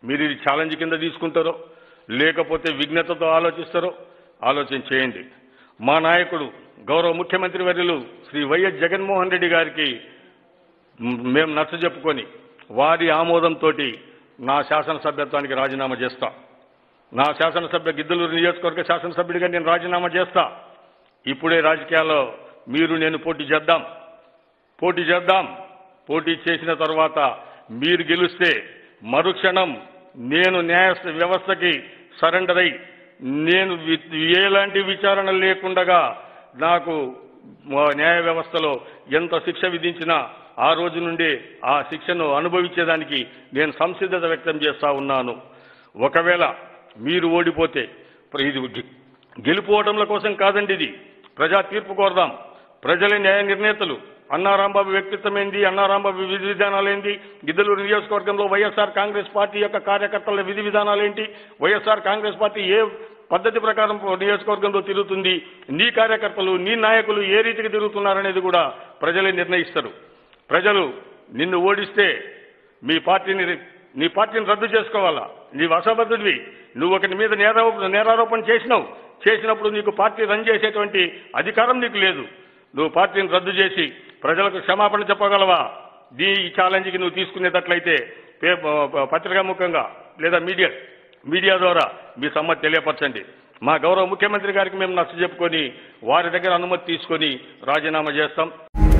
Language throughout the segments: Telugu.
మీరు ఇది ఛాలెంజ్ కింద తీసుకుంటారో లేకపోతే విఘ్నతతో ఆలోచిస్తారో ఆలోచన చేయండి మా నాయకుడు గౌరవ ముఖ్యమంత్రి వర్యులు శ్రీ వైఎస్ జగన్మోహన్ రెడ్డి గారికి మ్, మేము నచ్చ చెప్పుకొని వారి ఆమోదంతో నా శాసనసభ్యత్వానికి రాజీనామా చేస్తా నా శాసనసభ్య గిద్దలూరు నియోజకవర్గ శాసనసభ్యుడిగా నేను రాజీనామా చేస్తా ఇప్పుడే రాజకీయాల్లో మీరు నేను పోటీ చేద్దాం పోటీ చేద్దాం పోటీ చేసిన తర్వాత మీరు గెలిస్తే మరుక్షణం నేను న్యాయ వ్యవస్థకి సరెండర్ అయి నేను వి- ఎలాంటి విచారణ లేకుండగా నాకు మా న్యాయ వ్యవస్థలో ఎంత శిక్ష విధించినా ఆ రోజు నుండి ఆ శిక్షను అనుభవించేదానికి నేను సంసిద్ధత వ్యక్తం చేస్తా ఉన్నాను ఒకవేళ మీరు ఓడిపోతే ప్ర- ఇది గె- గెలుపోవటంల కోసం కాదండి ఇది ప్రజా తీర్పు కోరదాం ప్రజల న్యాయ నిర్ణేతలు అన్నారాంబాబు వ్యక్తిత్వం ఏంది అన్నారాంబాబు విధి విధానాలు ఏంటి గిద్దలూరు నియోజకవర్గంలో వైఎస్ఆర్ కాంగ్రెస్ పార్టీ యొక్క కార్యకర్తల విధి విధానాలు ఏంటి వైఎస్ఆర్ కాంగ్రెస్ పార్టీ ఏ పద్ధతి ప్రకారం నియోజకవర్గంలో తిరుగుతుంది నీ కార్యకర్తలు నీ నాయకులు ఏ రీతికి తిరుగుతున్నారనేది కూడా ప్రజలే నిర్ణయిస్తారు ప్రజలు నిన్ను ఓడిస్తే మీ పార్టీని నీ పార్టీని రద్దు చేసుకోవాలా నీవు అసమర్థుడివి నువ్వు ఒకటి మీద నేరారో నేరారోపణ చేసినావు చేసినప్పుడు నీకు పార్టీ రన్ చేసేటువంటి అధికారం నీకు లేదు నువ్వు పార్టీని రద్దు చేసి ప్రజలకు క్షమాపణ చెప్పగలవా దీ ఈ ఛాలెంజ్కి నువ్వు తీసుకునేటట్లయితే పే ప- పత్రికా ముఖంగా లేదా మీడియా మీడియా ద్వారా మీ సమ్మతి తెలియపరచండి మా గౌరవ ముఖ్యమంత్రి గారికి మేము నచ్చ చెప్పుకొని వారి దగ్గర అనుమతి తీసుకొని రాజీనామా చేస్తాం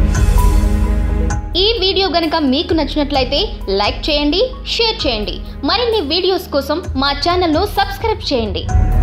ఈ వీడియో గనుక మీకు నచ్చినట్లయితే లైక్ చేయండి షేర్ చేయండి మరిన్ని వీడియోస్ కోసం మా ఛానల్ను సబ్స్క్రైబ్ చేయండి